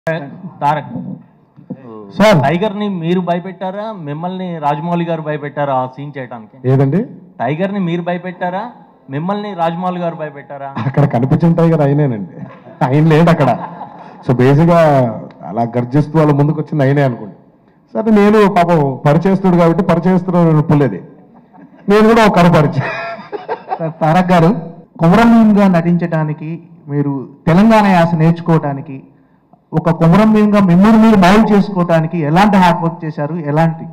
Tarak sir tiger ని మీరు భయపెట్టారా మిమ్మల్ని రాజమౌళి గారు భయపెట్టారా ఆ సీన్ చేయడానికి ఏదండి టైగర్ ని మీరు భయపెట్టారా మిమ్మల్ని రాజమౌళి గారు భయపెట్టారా అక్కడ కనిపించిన టైగర్ ఆయనేనండి ఆయన లేడు అక్కడ సో బేసిక్గా అలా గర్జిస్తూ వాళ్ళ ముందుకు వచ్చింది ఆయనే అనుకోండి సరే నేను పాపం పరిచయస్తుడు కాబట్టి పరిచయస్తుడు పుల్లేది నేను కూడా ఒక కనపరిచే సార్ తారక్ గారు కుమరంభీమ్గా నటించడానికి మీరు తెలంగాణ యాస నేర్చుకోవడానికి ఒక కుమరంభీమ్గా మిమ్మల్ని మీరు మౌల్డ్ చేసుకోవడానికి ఎలాంటి హార్డ్ వర్క్ చేశారు ఎలాంటి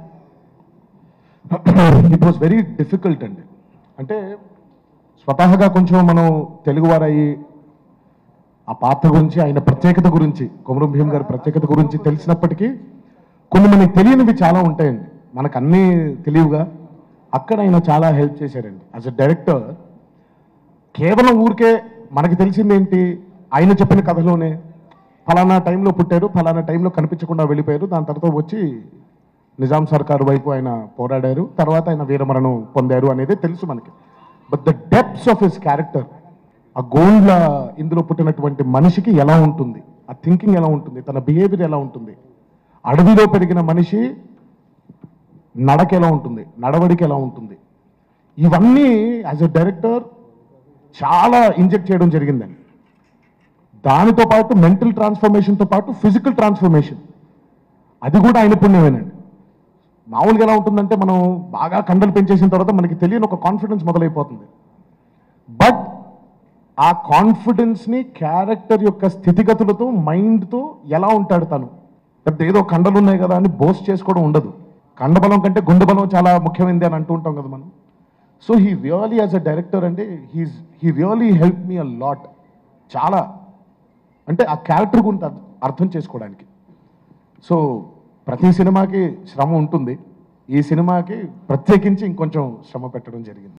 ఇట్ వాస్ వెరీ డిఫికల్ట్ అండి అంటే స్వతహాగా కొంచెం మనం తెలుగువారయ్యి ఆ పాత్ర గురించి ఆయన ప్రత్యేకత గురించి కొమరం భీమ్ గారి ప్రత్యేకత గురించి తెలిసినప్పటికీ కొన్ని మనకి తెలియనివి చాలా ఉంటాయండి మనకు అన్నీ తెలియవుగా అక్కడ ఆయన చాలా హెల్ప్ చేశారండి యాజ్ అ డైరెక్టర్ కేవలం ఊరికే మనకి తెలిసింది ఏంటి ఆయన చెప్పిన కథలోనే ఫలానా టైంలో పుట్టారు ఫలానా టైంలో కనిపించకుండా వెళ్ళిపోయారు దాని తర్వాత వచ్చి నిజాం సర్కార్ వైపు ఆయన పోరాడారు తర్వాత ఆయన వీరమరణం పొందారు అనేది తెలుసు మనకి but the depths of his character ఆ గోండ్ల ఇందులో పుట్టినటువంటి మనిషికి ఎలా ఉంటుంది ఆ థింకింగ్ ఎలా ఉంటుంది తన బిహేవియర్ ఎలా ఉంటుంది అడవిలో పెరిగిన మనిషి నడక ఎలా ఉంటుంది నడవడికి ఎలా ఉంటుంది ఇవన్నీ యాజ్ ఎ డైరెక్టర్ చాలా ఇంజెక్ట్ చేయడం జరిగిందండి దానితో పాటు మెంటల్ ట్రాన్స్ఫర్మేషన్తో పాటు ఫిజికల్ ట్రాన్స్ఫర్మేషన్ అది కూడా ఆయన పుణ్యమేనండి మామూలుగా ఎలా ఉంటుందంటే మనం బాగా కండలు పెంచేసిన తర్వాత మనకి తెలియని ఒక కాన్ఫిడెన్స్ మొదలైపోతుంది బట్ ఆ కాన్ఫిడెన్స్ని క్యారెక్టర్ యొక్క స్థితిగతులతో మైండ్తో ఎలా ఉంటాడు తను పెద్ద ఏదో కండలు ఉన్నాయి కదా అని బోస్ట్ చేసుకోవడం ఉండదు కండబలం కంటే గుండె బలం చాలా ముఖ్యమైనది అని అంటూ ఉంటాం కదా మనం so he really as a director అంటే he's he really help me a lot చాలా అంటే ఆ క్యారెక్టర్ గురించి అర్థ- అర్థం చేసుకోవడానికి సో ప్రతి సినిమాకి శ్రమ ఉంటుంది ఈ సినిమాకి ప్రత్యేకించి ఇంకొంచెం శ్రమ పెట్టడం జరిగింది